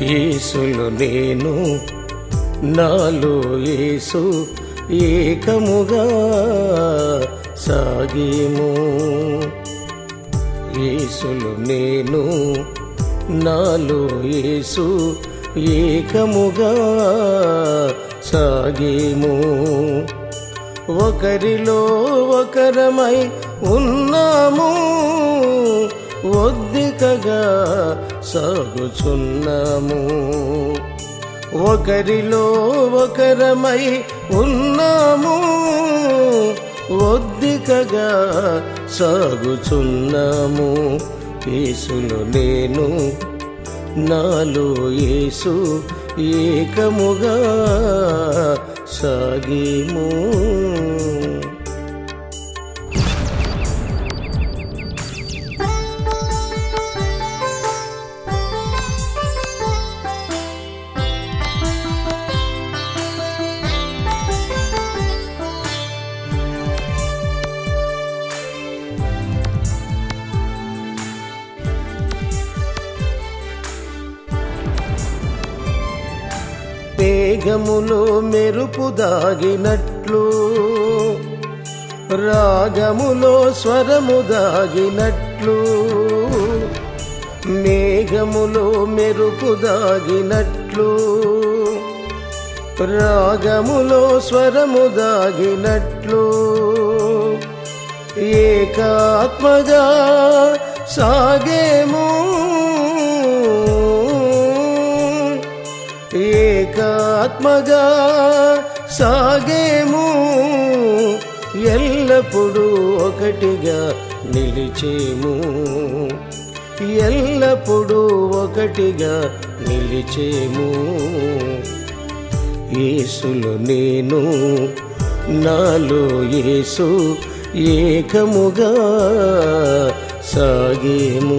యేసులు నేను నాలో యేసు ఏకముగా సాగేము యేసులు నేను నాలో యేసు ఏకముగా సాగేము ఒకరిలో ఒకరమై ఉన్నాము ఒద్దికగా సాగుచున్నాము ఒకరిలో ఒకరమై ఉన్నాము ఒద్దికగా సాగుచున్నాము యేసులో నేను నాలో యేసు ఏకముగా సాగేము మేఘములో మెరుపు దాగినట్లు రాగములో స్వరము దాగినట్లు మేఘములో మెరుపు దాగినట్లు రాగములో స్వరము దాగినట్లు ఏకాత్మగా సాగేము ఏకాత్మగా సాగేము ఎల్లప్పుడూ ఒకటిగా నిలిచేము ఎల్లప్పుడూ ఒకటిగా నిలిచేము యేసులు నేను నాలో యేసు ఏకముగా సాగేము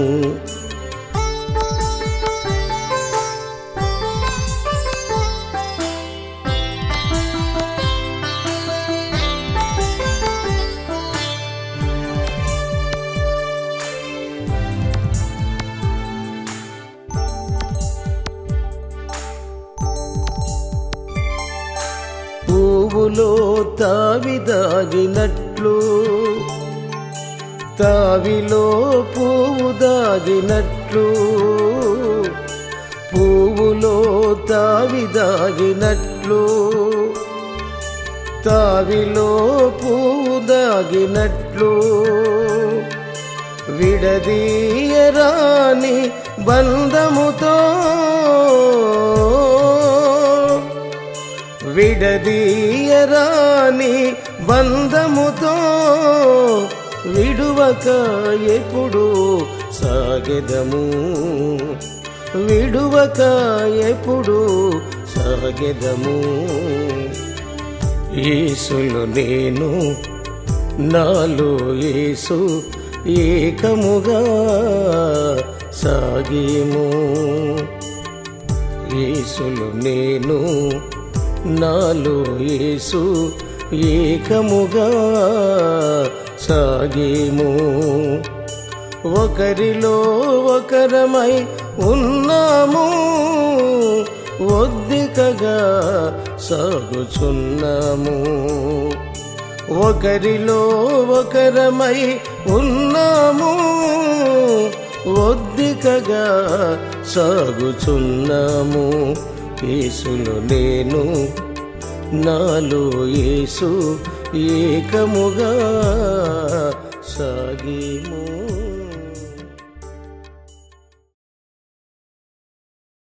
పువ్వులో తావి దాగినట్లు తావిలో పువ్వు దాగినట్లు పువ్వులో తావి దాగినట్లు తావిలో పువ్వు దాగినట్లు విడదీయరాని బంధముతో విడదీయరాని బంధముతో విడువక ఎప్పుడు సాగెదము విడువక ఎప్పుడు సాగెదము యేసులు నేను నాలో యేసు ఏకముగా సాగేము యేసులు నేను నాలో యేసు ఏకముగా సాగేము ఒకరిలో ఒకరమై ఉన్నాము ఒద్దికగా సాగుచున్నాము ఒకరిలో ఒకరమై ఉన్నాము ఒద్దికగా సాగుచున్నాము యేసులో నేను నాలో యేసు ఏకముగా సాగేము